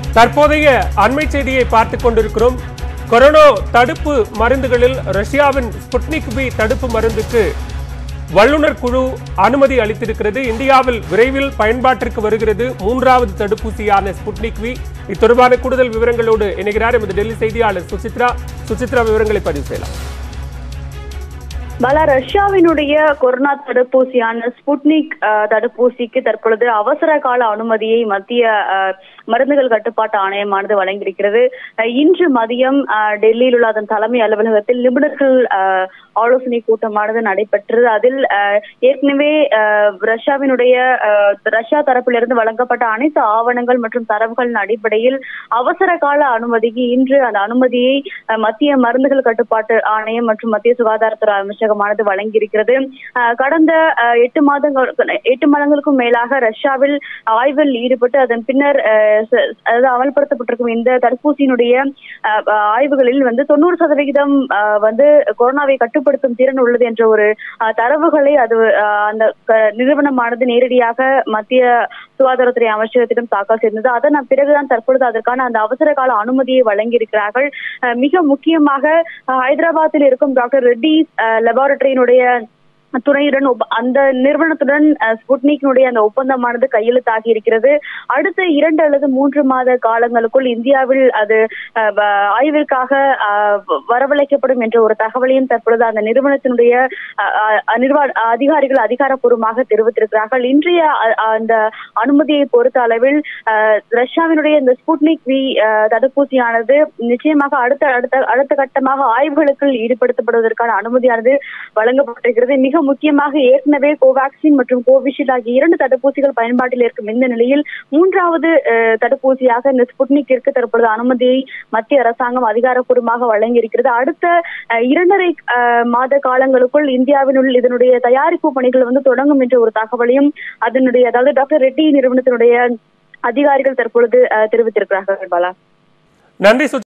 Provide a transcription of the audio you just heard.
தற்போதைய அண்மை செய்தியை பார்த்துக் கொண்டிருக்கிறோம் கொரோனா தடுப்பு மருந்துகளில் ரஷ்யாவின் ஸ்புட்னிக் பி தடுப்பு மருந்துக்கு வல்லுநர் குழு அனுமதி அளித்திருக்கிறது இந்தியாவில் விரைவில் பயன்பாட்டிற்கு வருகிறது மூன்றாவது தடுப்பூசியான ஸ்புட்னிக் வி இத்தொடர்பான கூடுதல் விவரங்களோடு இணைகிறார் எமது டெல்லி செய்தியாளர் சுசித்ரா சுசித்ரா விவரங்களை பதிவு செய்யலாம் பல ரஷ்யாவினுடைய கொரோனா தடுப்பூசியான ஸ்புட்னிக் அஹ், தடுப்பூசிக்கு தற்பொழுது அவசர கால அனுமதியை மத்திய அஹ், மருந்துகள் கட்டுப்பாட்டு ஆணையமானது வழங்கியிருக்கிறது அஹ், இன்று மதியம் அஹ், டெல்லியில் உள்ள அதன் தலைமை அலுவலகத்தில் நிபுணர்கள் அஹ், ஆலோசனை கூட்டமானது நடைபெற்றது அதில் அஹ், ஏற்கனவே அஹ், ரஷ்யாவினுடைய அஹ், ரஷ்யா தரப்பிலிருந்து வழங்கப்பட்ட அனைத்து ஆவணங்கள் மற்றும் தரவுகளின் அடிப்படையில் அவசர கால அனுமதிக்கு இன்று அந்த அனுமதியை அஹ், மத்திய மருந்துகள் கட்டுப்பாட்டு ஆணையம் மற்றும் மத்திய சுகாதாரத்துறை அமைச்சகமானது வழங்கியிருக்கிறது அஹ், கடந்த அஹ், எட்டு மாதங்கள் எட்டு மாதங்களுக்கும் மேலாக ரஷ்யாவில் ஆய்வில் ஈடுபட்டு அதன் பின்னர் அஹ், ச- அதாவது அமல்படுத்தப்பட்டிருக்கும் இந்த தடுப்பூசியினுடைய அஹ், அஹ், ஆய்வுகளில் வந்து தொண்ணூறு சதவிகிதம் அஹ், வந்து கொரோனாவை கட்டுப்படுத்தும் திறன் உள்ளது என்ற ஒரு அஹ், தரவுகளை அது அஹ், அந்த க- நிறுவனமானது நேரடியாக மத்திய சுகாதாரத்துறை அமைச்சகத்திடம் தாக்கல் செய்தது அதன் பிறகுதான் தற்பொழுது அதற்கான அந்த அவசர கால அனுமதியை வழங்கியிருக்கிறார்கள் அஹ், மிக முக்கியமாக அஹ், ஹைதராபாத்தில் இருக்கும் டாக்டர் ரெட்டி லெபார்டரியினுடைய துணையுடன் ஒப்ப- அந்த நிறுவனத்துடன் அஹ், ஸ்புட்னிக்கினுடைய அந்த ஒப்பந்தமானது கையெழுத்தாகி இருக்கிறது அடுத்த இரண்டு அல்லது மூன்று மாத காலங்களுக்குள் இந்தியாவில் அது அஹ், வ- ஆய்விற்காக அஹ், வ- வரவழைக்கப்படும் என்ற ஒரு தகவலையும் தற்பொழுது அந்த நிறுவனத்தினுடைய அஹ், அஹ், நிர்வாக அதிகாரிகள் அதிகாரப்பூர்வமாக தெரிவித்திருக்கிறார்கள் இன்றைய அ- அந்த அனுமதியை பொறுத்த அளவில் அஹ், ரஷ்யாவினுடைய இந்த ஸ்புட்னிக் வி அஹ், தடுப்பூசியானது நிச்சயமாக அடுத்த அடுத்த அடுத்த கட்டமாக ஆய்வுகளுக்கு ஈடுபடுத்தப்படுவதற்கான அனுமதியானது வழங்கப்பட்டிருக்கிறது மிக முக்கியமாக ஏற்கனவே கோவாக்சின் மற்றும் கோவிஷீல்டு ஆகிய இரண்டு தடுப்பூசிகள் பயன்பாட்டில் இருக்கும் இந்த நிலையில் மூன்றாவது அஹ், தடுப்பூசியாக இந்த ஸ்புட்னிக்கிற்கு தற்பொழுது அனுமதியை மத்திய அரசாங்கம் அதிகாரப்பூர்வமாக வழங்கியிருக்கிறது அடுத்த அஹ், இரண்டரை அஹ், மாத காலங்களுக்குள் இந்தியாவினுள் இதனுடைய தயாரிப்பு பணிகள் வந்து தொடங்கும் என்ற ஒரு தகவலையும் அதனுடைய அதாவது டாக்டர் ரெட்டி நிறுவனத்தினுடைய அதிகாரிகள் தற்பொழுது அஹ், தெரிவித்திருக்கிறார்கள் பாலா நன்றி சுசித்ரா